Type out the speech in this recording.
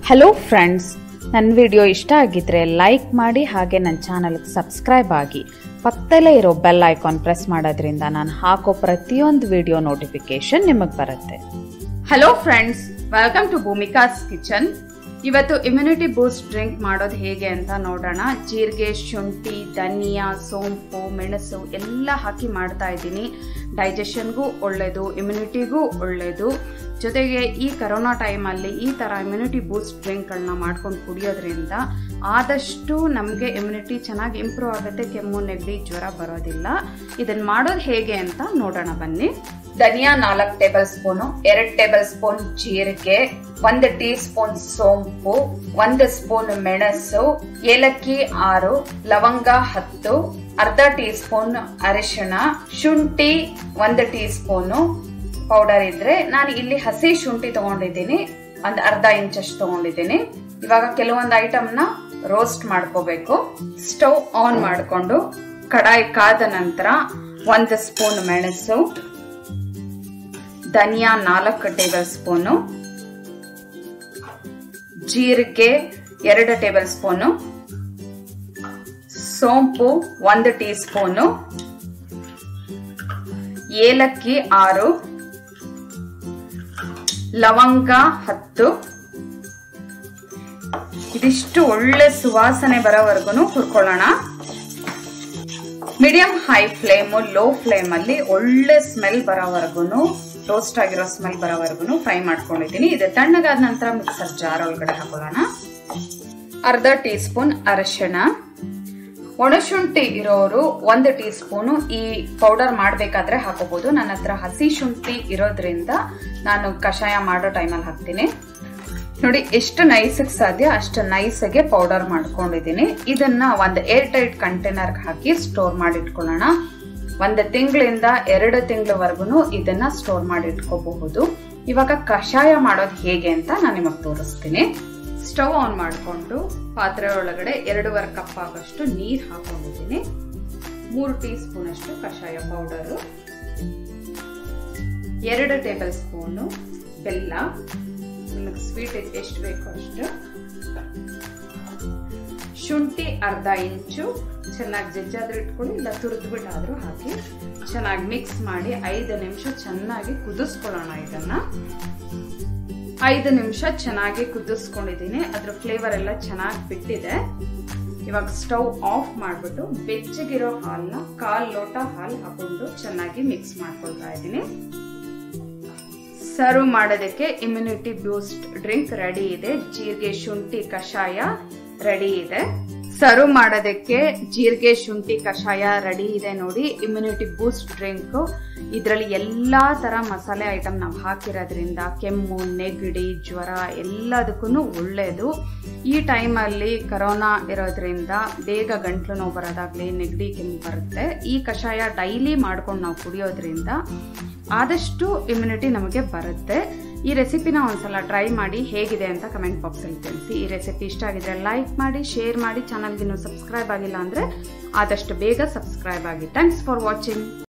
hello friends ನನ್ನ video ಇಷ್ಟ ಆಗಿದ್ರೆ ಲೈಕ್ ಮಾಡಿ ಹಾಗೆ ನನ್ನ ಚಾನಲ್ಗೆ ಸಬ್ಸ್ಕ್ರೈಬ್ ಆಗಿ ಪಕ್ಕದಲ್ಲೇ ಇರೋ ಬೆಲ್ ಐಕಾನ್ ಪ್ರೆಸ್ ಮಾಡೋದ್ರಿಂದ ನಾನು ಹಾಕೋ ಪ್ರತಿಯೊಂದು ವಿಡಿಯೋ ನೋಟಿಫಿಕೇಶನ್ ನಿಮಗೆ ಬರುತ್ತೆ hello friends welcome to Bhoomika's kitchen ಇವತ್ತು ಇಮ್ಯುನಿಟಿ ಬೂಸ್ಟ್ ಡ್ರಿಂಕ್ ಮಾಡೋದು ಹೇಗೆ ಅಂತ ನೋಡೋಣ ಜೀರಿಗೆ ಶುಂಠಿ ಧನಿಯಾ ಸೋಂಪು ಮೆಣಸು ಎಲ್ಲ ಹಾಕಿ ಮಾಡ್ತಾ ಇದ್ದೀನಿ ಡೈಜೆಷನ್ಗೂ ಒಳ್ಳೆಯದು ಇಮ್ಯುನಿಟಿಗೂ ಒಳ್ಳೆಯದು ಜೊತೆಗೆ ಈ ಕರೋನಾ ಟೈಮಲ್ಲಿ ಈ ಥರ ಇಮ್ಯುನಿಟಿ ಬೂಸ್ಟ್ ಡ್ರಿಂಕ್ಗಳನ್ನ ಮಾಡ್ಕೊಂಡು ಕುಡಿಯೋದ್ರಿಂದ ಆದಷ್ಟು ನಮಗೆ ಇಮ್ಯುನಿಟಿ ಚೆನ್ನಾಗಿ ಇಂಪ್ರೂವ್ ಆಗುತ್ತೆ ಕೆಮ್ಮು ನೆಗಡಿ ಜ್ವರ ಬರೋದಿಲ್ಲ ಇದನ್ನು ಮಾಡೋದು ಹೇಗೆ ಅಂತ ನೋಡೋಣ ಬನ್ನಿ ಧನಿಯಾ ನಾಲ್ಕು ಟೇಬಲ್ ಸ್ಪೂನು ಎರಡು ಟೇಬಲ್ ಸ್ಪೂನ್ ಜೀರಿಗೆ ಒಂದು ಟೀ ಸ್ಪೂನ್ ಸೋಂಪು ಒಂದು ಸ್ಪೂನ್ ಮೆಣಸು ಏಲಕ್ಕಿ ಆರು ಲವಂಗ ಹತ್ತು ಅರ್ಧ ಟೀ ಸ್ಪೂನ್ ಅರಿಶಿಣ ಶುಂಠಿ ಒಂದು ಟೀ ಸ್ಪೂನು ಪೌಡರ್ ಇದ್ರೆ ನಾನು ಇಲ್ಲಿ ಹಸಿ ಶುಂಠಿ ತಗೊಂಡಿದ್ದೀನಿ ಒಂದು ಅರ್ಧ ಇಂಚಷ್ಟು ತಗೊಂಡಿದ್ದೀನಿ ಇವಾಗ ಕೆಲವೊಂದು ಐಟಮ್ನ ರೋಸ್ಟ್ ಮಾಡ್ಕೋಬೇಕು ಸ್ಟವ್ ಆನ್ ಮಾಡಿಕೊಂಡು ಕಡಾಯಿ ಕಾದ ನಂತರ ಒಂದು ಸ್ಪೂನ್ ಮೆಣಸು ಧನಿಯಾ ನಾಲ್ಕು ಟೇಬಲ್ ಸ್ಪೂನು ಜೀರಿಗೆ ಎರಡು ಟೇಬಲ್ ಸ್ಪೂನು ಸೋಂಪು ಒಂದು ಟೀ ಸ್ಪೂನು ಏಲಕ್ಕಿ ಆರು ಲವಂಗ ಹತ್ತು ಇದಿಷ್ಟು ಒಳ್ಳೆ ಸುವಾಸನೆ ಬರೋವರೆಗೂ ಹುರ್ಕೊಳ್ಳೋಣ medium high flame low flame ಅಲ್ಲಿ ಒಳ್ಳೆ ಸ್ಮೆಲ್ ಬರೋವರೆಗೂ ರೋಸ್ಟ್ ಆಗಿರೋ ಸ್ಮೆಲ್ ಬರೋವರೆಗೂ ಫ್ರೈ ಮಾಡ್ಕೊಂಡಿದ್ದೀನಿ ಇದು ತಣ್ಣಗಾದ ನಂತರ ಮಿಕ್ಸರ್ ಜಾರ್ ಒಳಗಡೆ ಹಾಕೊಳ್ಳೋಣ ಅರ್ಧ ಟೀ ಸ್ಪೂನ್ ಅರಶಿಣ ಒಣಶುಂಠಿ ಇರೋರು ಒಂದು ಟೀ ಸ್ಪೂನು ಈ ಪೌಡರ್ ಮಾಡಬೇಕಾದ್ರೆ ಹಾಕೋಬಹುದು ನನ್ನ ಹತ್ರ ಹಸಿ ಶುಂಠಿ ಇರೋದ್ರಿಂದ ನಾನು ಕಷಾಯ ಮಾಡೋ ಟೈಮಲ್ಲಿ ಹಾಕ್ತೀನಿ ನೋಡಿ ಎಷ್ಟು ನೈಸಿಗೆ ಸಾಧ್ಯ ಅಷ್ಟು ನೈಸಾಗೆ ಪೌಡರ್ ಮಾಡ್ಕೊಂಡಿದ್ದೀನಿ ಇದನ್ನ ಒಂದು ಏರ್ ಟೈಟ್ ಕಂಟೈನರ್ಗೆ ಹಾಕಿ ಸ್ಟೋರ್ ಮಾಡಿ ಇಟ್ಕೊಳ್ಳೋಣ ಒಂದು ತಿಂಗಳಿಂದ ಎರಡು ತಿಂಗಳವರೆಗೂ ಇದನ್ನ ಸ್ಟೋರ್ ಮಾಡಿ ಇಟ್ಕೋಬಹುದು ಇವಾಗ ಕಷಾಯ ಮಾಡೋದು ಹೇಗೆ ಅಂತ ನಾನು ನಿಮಗೆ ತೋರಿಸ್ತೀನಿ ಸ್ಟವ್ ಆನ್ ಮಾಡಿಕೊಂಡು ಪಾತ್ರೆ ಒಳಗಡೆ ಎರಡೂವರೆ ಕಪ್ ಆಗೋಷ್ಟು ನೀರು ಹಾಕೊಂಡಿದ್ದೀನಿ ಮೂರು ಟೀ ಸ್ಪೂನ್ ಅಷ್ಟು ಕಷಾಯ ಪೌಡರು ಎರಡು ಟೇಬಲ್ ಸ್ಪೂನು ಬೆಲ್ಲ ನಿಮಗೆ ಸ್ವೀಟ್ ಎಷ್ಟು ಬೇಕೋ ಅಷ್ಟು ಶುಂಠಿ ಅರ್ಧ ಇಂಚು ಚೆನ್ನಾಗಿ ಜಜ್ಜಾದ್ರೂ ಇಟ್ಕೊಳ್ಳಿ ಇಲ್ಲ ತುರಿದ್ಬಿಟ್ಟಾದ್ರೂ ಹಾಕಿ ಚೆನ್ನಾಗಿ ಮಿಕ್ಸ್ ಮಾಡಿ ಐದು ನಿಮಿಷ ಚೆನ್ನಾಗಿ ಕುದಿಸ್ಕೊಳ್ಳೋಣ ಇದನ್ನ ಐದು ನಿಮಿಷ ಚೆನ್ನಾಗಿ ಕುದಿಸ್ಕೊಂಡಿದ್ದೀನಿ ಅದ್ರ ಫ್ಲೇವರ್ ಎಲ್ಲ ಚೆನ್ನಾಗಿ ಬಿಟ್ಟಿದೆ ಇವಾಗ ಸ್ಟವ್ ಆಫ್ ಮಾಡಿಬಿಟ್ಟು ಬೆಚ್ಚಗಿರೋ ಹಾಲನ್ನ ಕಾಲ್ ಲೋಟ ಹಾಲು ಹಾಕೊಂಡು ಚೆನ್ನಾಗಿ ಮಿಕ್ಸ್ ಮಾಡ್ಕೊಳ್ತಾ ಇದ್ದೀನಿ ಸರ್ವ್ ಮಾಡೋದಕ್ಕೆ ಇಮ್ಯುನಿಟಿ ಬೂಸ್ಟ್ ಡ್ರಿಂಕ್ ರೆಡಿ ಇದೆ ಜೀರಿಗೆ ಶುಂಠಿ ಕಷಾಯ ರೆಡಿ ಇದೆ ಸರ್ವ್ ಮಾಡೋದಕ್ಕೆ ಜೀರಿಗೆ ಶುಂಠಿ ಕಷಾಯ ರೆಡಿ ಇದೆ ನೋಡಿ ಇಮ್ಯುನಿಟಿ ಬೂಸ್ಟ್ ಡ್ರಿಂಕ್ ಇದರಲ್ಲಿ ಎಲ್ಲಾ ತರ ಮಸಾಲೆ ಐಟಮ್ ನಾವು ಹಾಕಿರೋದ್ರಿಂದ ಕೆಮ್ಮು ನೆಗಡಿ ಜ್ವರ ಎಲ್ಲದಕ್ಕೂ ಒಳ್ಳೆಯದು ಈ ಟೈಮಲ್ಲಿ ಕರೋನಾ ಇರೋದ್ರಿಂದ ಬೇಗ ಗಂಟ್ಲು ನೋವು ಬರೋದಾಗ್ಲಿ ನೆಗಡಿ ಕೆಮ್ಮು ಬರುತ್ತೆ ಈ ಕಷಾಯ ಡೈಲಿ ಮಾಡ್ಕೊಂಡು ನಾವು ಕುಡಿಯೋದ್ರಿಂದ ಆದಷ್ಟು ಇಮ್ಯುನಿಟಿ ನಮಗೆ ಬರುತ್ತೆ ಈ ರೆಸಿಪಿನ ಒಂದ್ಸಲ ಟ್ರೈ ಮಾಡಿ ಹೇಗಿದೆ ಅಂತ ಕಮೆಂಟ್ ಬಾಕ್ಸಲ್ಲಿ ತಿಳಿಸಿ ಈ ರೆಸಿಪಿ ಇಷ್ಟ ಆಗಿದ್ರೆ ಲೈಕ್ ಮಾಡಿ ಶೇರ್ ಮಾಡಿ ಚಾನಲ್ಗೆ ನೀವು ಸಬ್ಸ್ಕ್ರೈಬ್ ಆಗಿಲ್ಲ ಅಂದರೆ ಆದಷ್ಟು ಬೇಗ ಸಬ್ಸ್ಕ್ರೈಬ್ ಆಗಿ ಥ್ಯಾಂಕ್ಸ್ ಫಾರ್ ವಾಚಿಂಗ್